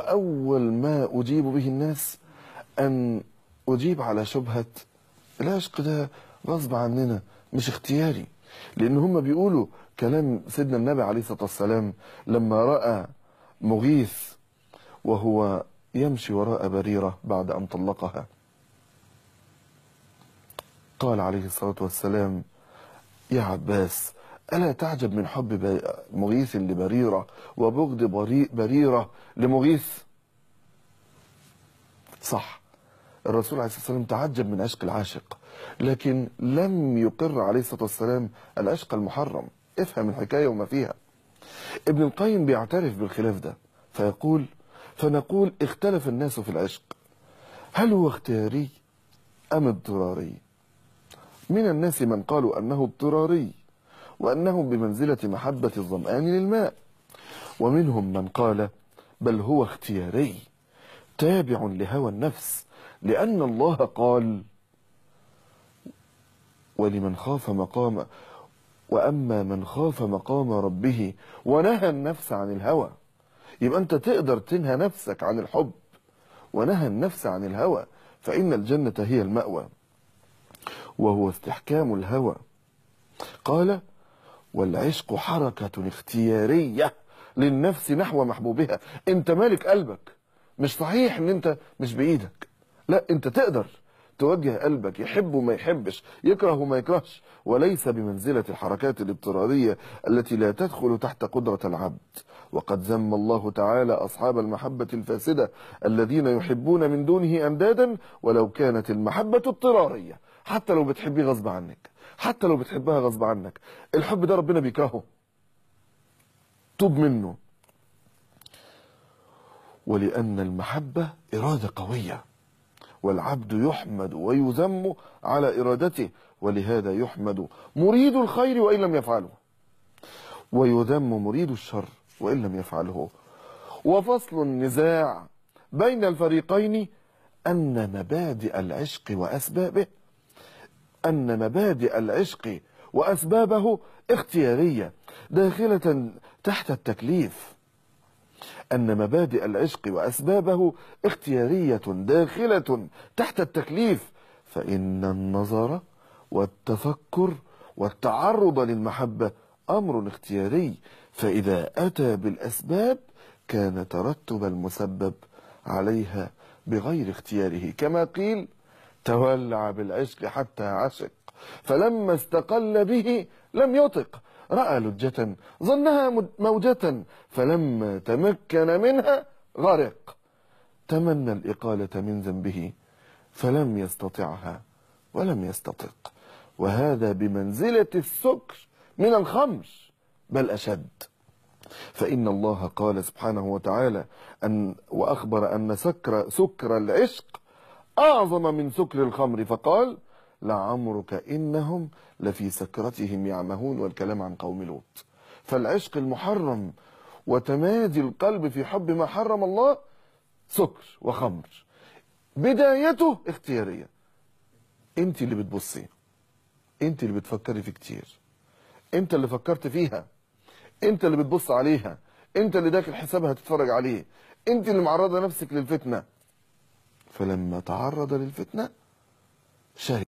وأول ما أجيب به الناس أن أجيب على شبهة العشق ده غصب عننا مش اختياري لأن هم بيقولوا كلام سيدنا النبي عليه الصلاة والسلام لما رأى مغيث وهو يمشي وراء بريرة بعد أن طلقها قال عليه الصلاة والسلام يا عباس ألا تعجب من حب ب- مغيث لبريرة وبغض بري- بريرة لمغيث صح الرسول عليه الصلاة والسلام تعجب من عشق العاشق لكن لم يقر عليه الصلاة والسلام العشق المحرم افهم الحكاية وما فيها ابن القيم بيعترف بالخلاف ده فيقول فنقول اختلف الناس في العشق هل هو اختياري أم اضطراري من الناس من قالوا أنه اضطراري وأنه بمنزلة محبة الظمآن للماء ومنهم من قال بل هو اختياري تابع لهوى النفس لأن الله قال ولمن خاف مقام وأما من خاف مقام ربه ونهى النفس عن الهوى يبقى أنت تقدر تنهى نفسك عن الحب ونهى النفس عن الهوى فإن الجنة هي المأوى وهو استحكام الهوى قال والعشق حركة اختيارية للنفس نحو محبوبها انت مالك قلبك مش صحيح ان انت مش بايدك لا انت تقدر توجه قلبك يحب وما يحبش يكره وما يكرهش وليس بمنزلة الحركات الاضطرارية التي لا تدخل تحت قدرة العبد وقد ذم الله تعالى أصحاب المحبة الفاسدة الذين يحبون من دونه أندادا ولو كانت المحبة اضطرارية حتى لو بتحبيه غصب عنك حتى لو بتحبها غصب عنك الحب ده ربنا بيكرهه توب منه ولأن المحبة إرادة قوية والعبد يحمد ويذم على إرادته ولهذا يحمد مريد الخير وإن لم يفعله ويذم مريد الشر وإن لم يفعله وفصل النزاع بين الفريقين أن مبادئ العشق وأسبابه أن مبادئ العشق وأسبابه اختيارية داخلة تحت التكليف أن مبادئ العشق وأسبابه اختيارية داخلة تحت التكليف فإن النظر والتفكر والتعرض للمحبة أمر اختياري فإذا أتى بالأسباب كان ترتب المسبب عليها بغير اختياره كما قيل تولع بالعشق حتى عشق فلما استقل به لم يطق رأى لجة ظنها مد- موجة فلما تمكن منها غرق تمنى الإقالة من ذنبه فلم يستطعها ولم يستطق وهذا بمنزلة السكر من الخمر بل أشد فإن الله قال سبحانه وتعالى أن وأخبر أن سكر سكر العشق أعظم من سكر الخمر فقال لعمرك إنهم لفي سكرتهم يعمهون والكلام عن قوم لوط فالعشق المحرم وتمادي القلب في حب ما حرم الله سكر وخمر بدايته اختيارية انت اللي بتبصي انت اللي بتفكري في كتير انت اللي فكرت فيها انت اللي بتبص عليها انت اللي داخل حسابها تتفرج عليه انت اللي معرضه نفسك للفتنه فلما تعرض للفتنه شهد